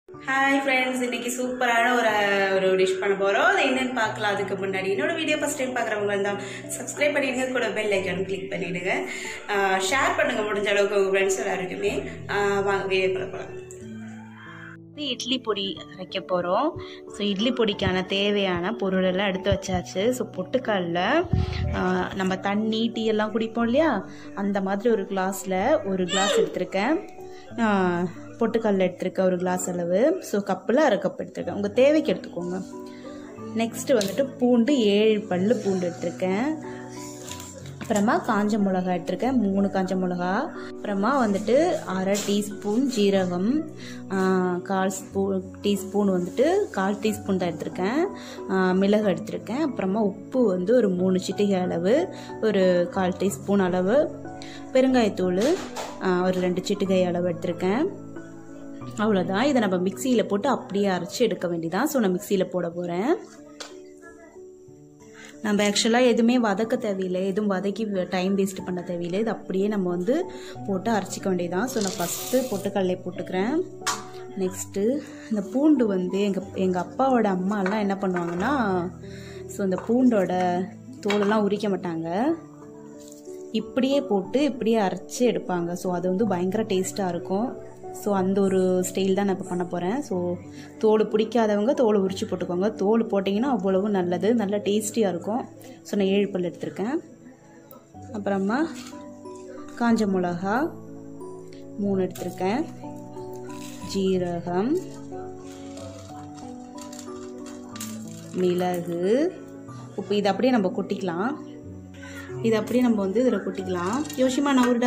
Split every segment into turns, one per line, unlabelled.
Hi friends இன்னைக்கு சூப்பரான ஒரு ஒரு டிஷ் பண்ண போகிறோம் அது என்னன்னு பார்க்கலாம் அதுக்கு முன்னாடி என்னோட வீடியோ ஃபஸ்ட் டைம் பார்க்குறவங்க இருந்தால் சப்ஸ்கிரைப் பண்ணிடுங்க கூட பெல் ஐக்கான் கிளிக் பண்ணிடுங்க ஷேர் பண்ணுங்க முடிஞ்ச அளவுக்கு உங்கள் ஃப்ரெண்ட்ஸ் எல்லாருக்குமே ஆஹ் வாங்க வீடியோ போகலாம்
இது இட்லி பொடி அரைக்க போகிறோம் ஸோ இட்லி பொடிக்கான தேவையான பொருளெல்லாம் எடுத்து வச்சாச்சு ஸோ பொட்டுக்கல்ல ஆஹ், நம்ம தண்ணி டீ எல்லாம் குடிப்போம் இல்லையா அந்த மாதிரி ஒரு கிளாஸில் ஒரு கிளாஸ் எடுத்திருக்கேன் ஆஹ், பொட்டுக்கல்ல எடுத்திருக்கேன் ஒரு கிளாஸ் அளவு ஸோ கப்பில் அரை கப் எடுத்திருக்கேன் உங்கள் தேவைக்கு எடுத்துக்கோங்க நெக்ஸ்ட்டு வந்துட்டு பூண்டு ஏழு பல்லு பூண்டு எடுத்திருக்கேன் அப்புறமா காஞ்ச மிளகா எடுத்திருக்கேன் மூணு காஞ்ச மிளகா அப்புறமா வந்துட்டு அரை டீஸ்பூன் ஜீரகம் ஆ, கால் ஸ்பூன் டீஸ்பூன் வந்துட்டு கால் டீஸ்பூன் தான் எடுத்திருக்கேன் ஆ, மிளகு எடுத்திருக்கேன் அப்புறமா உப்பு வந்து ஒரு மூணு சிட்டிகை அளவு ஒரு கால் டீஸ்பூன் அளவு பெருங்காயத்தூள் ஆ, ஒரு ரெண்டு சிட்டிகை அளவு எடுத்திருக்கேன் அவ்வளோதான் இதை நம்ம மிக்சியில் போட்டு அப்படியே அரைச்சி எடுக்க வேண்டியதான் ஸோ நான் மிக்சியில் போட போகிறேன் நம்ம ஆக்சுவலாக எதுவுமே வதக்க தேவையில்லை எதுவும் வதக்கி டைம் வேஸ்ட் பண்ண தேவையில்லை இது அப்படியே நம்ம வந்து போட்டு அரைச்சிக்க வேண்டியதான் ஸோ நான் ஃபஸ்ட்டு பொட்டுக்கடலை போட்டுக்கிறேன் நெக்ஸ்ட்டு இந்த பூண்டு வந்து எங்கள் எங்கள் அப்பாவோட அம்மாலாம் என்ன பண்ணுவாங்கன்னா ஸோ இந்த பூண்டோட தோலெல்லாம் உரிக்க மாட்டாங்க இப்படியே போட்டு இப்படியே அரைச்சி எடுப்பாங்க ஸோ அது வந்து பயங்கர டேஸ்ட்டாக இருக்கும் ஸோ அந்த ஒரு ஸ்டைல் தான் நான் இப்போ பண்ண போகிறேன் ஸோ தோல் பிடிக்காதவங்க தோலை உரிச்சு போட்டுக்கோங்க தோல் போட்டிங்கன்னா அவ்வளவு நல்லது நல்ல டேஸ்டியாக இருக்கும் ஸோ நான் ஏழு பல் எடுத்திருக்கேன் அப்புறமா காஞ்ச மிளகா மூணு எடுத்திருக்கேன் ஜீரகம் மிளகு உப்பு இதை அப்படியே நம்ம கொட்டிக்கலாம் இது அப்படியே நம்ம வந்து இதில் கொட்டிக்கலாம் யோசிமா நவுருடா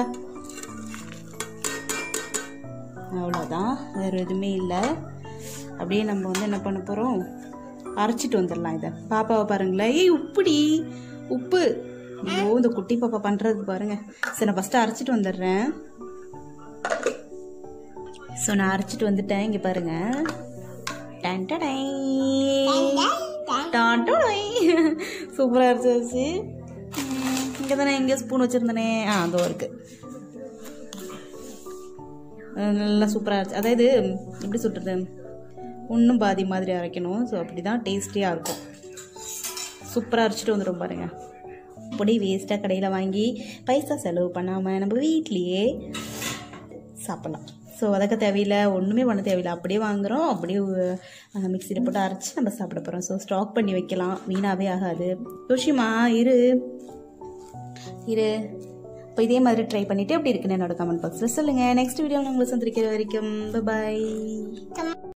அவ்வளோதான் வேறு எதுவுமே இல்லை அப்படியே நம்ம வந்து என்ன பண்ண போகிறோம் அரைச்சிட்டு வந்துடலாம் இதை பாப்பாவை பாருங்களேன் ஏய் உப்புடி உப்பு ஐயோ இந்த குட்டி பாப்பா பண்ணுறது பாருங்க சரி நான் ஃபஸ்ட்டு அரைச்சிட்டு வந்துடுறேன் ஸோ நான் அரைச்சிட்டு வந்துட்டேன் இங்கே பாருங்க டன் டடை. டான் டொடை. சூப்பராக அரைச்சாச்சு இங்கே தானே எங்கே ஸ்பூன் வச்சுருந்தனே ஆ அதோ இருக்கு அஹ் நல்லா சூப்பராக இருந்துச்சு அதாவது எப்படி சொல்கிறது ஒன்றும் பாதி மாதிரி அரைக்கணும் ஸோ அப்படி தான் டேஸ்டியாக இருக்கும் சூப்பராக அரைச்சிட்டு வந்துடும் பாருங்க பொடி வேஸ்ட்டாக கடையில் வாங்கி பைசா செலவு பண்ணாமல் நம்ம வீட்லேயே சாப்பிட்லாம் ஸோ வதக்க தேவையில்லை ஒன்றுமே பண்ண தேவையில்லை அப்படியே வாங்குகிறோம் அப்படியே மிக்சியில் போட்டு அரைச்சி நம்ம சாப்பிட போகிறோம் ஸோ ஸ்டாக் பண்ணி வைக்கலாம் வீணாகவே ஆகாது யோசிமா இரு இரு இப்போ இதே மாதிரி ட்ரை பண்ணிவிட்டு எப்படி இருக்குன்னு என்னோட கமெண்ட் பாக்ஸில் சொல்லுங்கள் நெக்ஸ்ட் வீடியோவில் உங்களை சந்திரிக்கிற வரைக்கும் பாய்